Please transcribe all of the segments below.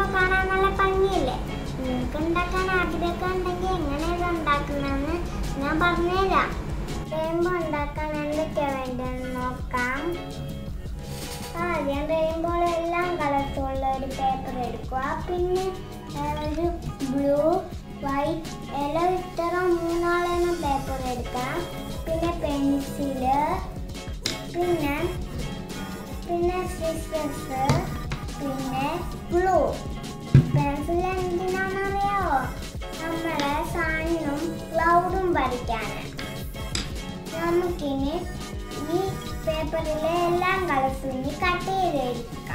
Rainbow കാണാൻ നല്ല ഭംഗിയില്ലേ നിങ്ങൾക്ക് ഉണ്ടാക്കാൻ ആഗ്രഹമൊക്കെ ഉണ്ടെങ്കിൽ എങ്ങനെയാണ് ഉണ്ടാക്കുന്നതെന്ന് ഞാൻ പറഞ്ഞുതരാം റെയിൻബോ ഉണ്ടാക്കാൻ എന്തൊക്കെയാണ് വേണ്ടതെന്ന് നോക്കാം ആദ്യം റെയിൻബോ എല്ലാം കളർഫുള്ള ഒരു പേപ്പർ എടുക്കുക പിന്നെ ആ, ഒരു ബ്ലൂ വൈറ്റ് യെല്ലോ ഇത്ര മൂന്നാളെണ്ണം പേപ്പർ എടുക്കാം പിന്നെ പെൻസില് പിന്നെ പിന്നെ സിസേഴ്സ് പിന്നെ ഗ്ലൂ പെൻസിൽ എന്തിനാണെന്നറിയാവോ നമ്മളെ സണ്ണും ക്ലൗഡും വരയ്ക്കാനാണ് നമുക്കിനി ഈ പേപ്പറിലെ എല്ലാം കളർസും ഇനി കട്ട് ചെയ്ത് എടുക്കാം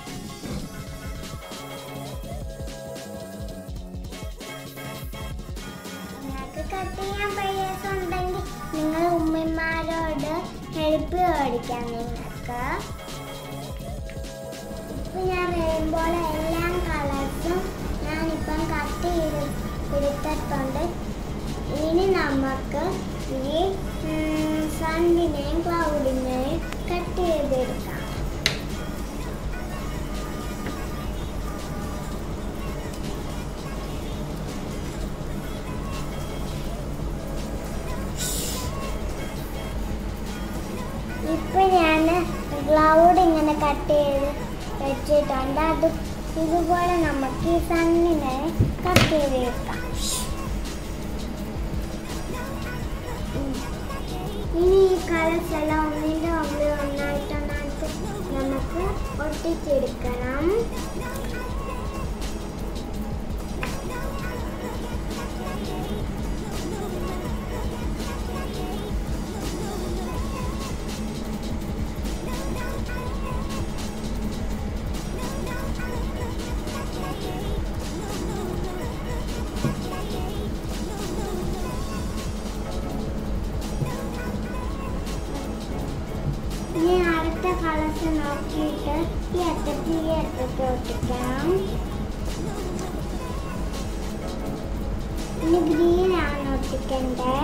നിങ്ങൾക്ക് കട്ട് ചെയ്യാൻ പ്രയാസമുണ്ടെങ്കിൽ നിങ്ങൾ ഉമ്മമാരോട് ഹെൽപ്പ് മേടിക്കാം നിങ്ങൾക്ക് ഇപ്പൊ ഞാൻ റെയിൻബോളെ എല്ലാം കളേഴ്സും ഞാനിപ്പം കട്ട് ചെയ്ത് എടുത്തിട്ടുണ്ട് ഇനി നമുക്ക് ഈ സണ്ണിനെയും ക്ലൗഡിനെയും കട്ട് ചെയ്തെടുക്കാം ഇപ്പൊ ഞാൻ ക്ലൗഡ് ഇങ്ങനെ കട്ട് ചെയ്ത് വെച്ചിട്ടുണ്ട് അത് ഇതുപോലെ നമുക്ക് ഈ സണ്ണിനെ കട്ട് ചെയ്ത് വെക്കാം ഉം. ഇനി ഈ കളേഴ്സ് എല്ലാം ഒന്നിൻ്റെ മുകളിൽ ഒന്നായിട്ടൊന്നായിട്ട് നമുക്ക് ഒട്ടിച്ചെടുക്കണം ഇനി അടുത്ത കളേഴ്സ് നോക്കിയിട്ട് ഈ അറ്റത്ത് ഈ അറ്റത്ത് ഒട്ടിക്കാം ഇനി ഗ്രീൻ ആണ് ഒട്ടിക്കണ്ടേ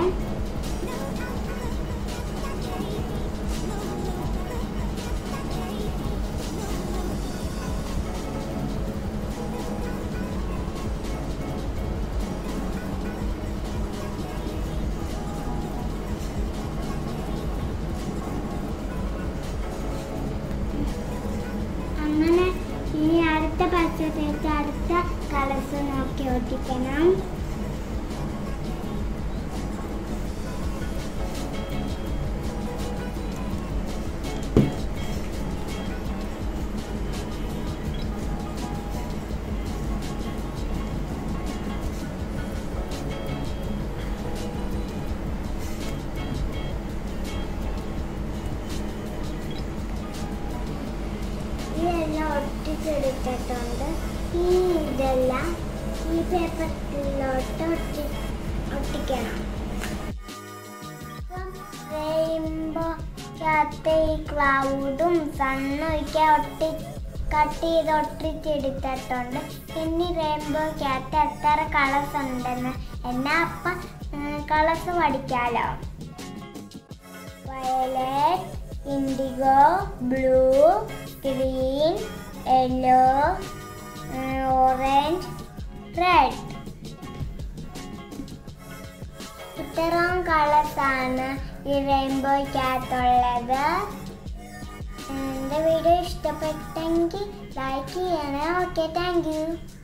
അങ്ങനെ ഇനി അടുത്ത പച്ച തേച്ച് അടുത്ത കളേഴ്സ് നോക്കി ഒട്ടിക്കണം ഇതെല്ലാം ഒട്ടിച്ചെടുത്തിട്ടുണ്ട് ഈ ഇതെല്ലാം ഈ പേപ്പറിലോട്ട് ഒട്ടി ഒട്ടിക്കണം റെയിൻബോക്കകത്ത് ഈ ക്ലൗഡും സണ്ണും ഒക്കെ ഒട്ടി കട്ട് ചെയ്ത് ഒട്ടിച്ചെടുത്തിട്ടുണ്ട് ഇനി റെയിൻബോക്കകത്ത് എത്ര കളേഴ്സ് ഉണ്ടെന്ന് എന്നാ അപ്പം കളേഴ്സ് പഠിക്കാലോ violet, indigo, blue, green, yellow, uh, orange, red. ഇത്രയും കളേഴ്സ് ആണ് ഈ റെയിൻബോയ്ക്കകത്തുള്ളത് എൻ്റെ വീഡിയോ ഇഷ്ടപ്പെട്ടെങ്കിൽ ലൈക്ക് ചെയ്യണേ ഓക്കെ താങ്ക് യു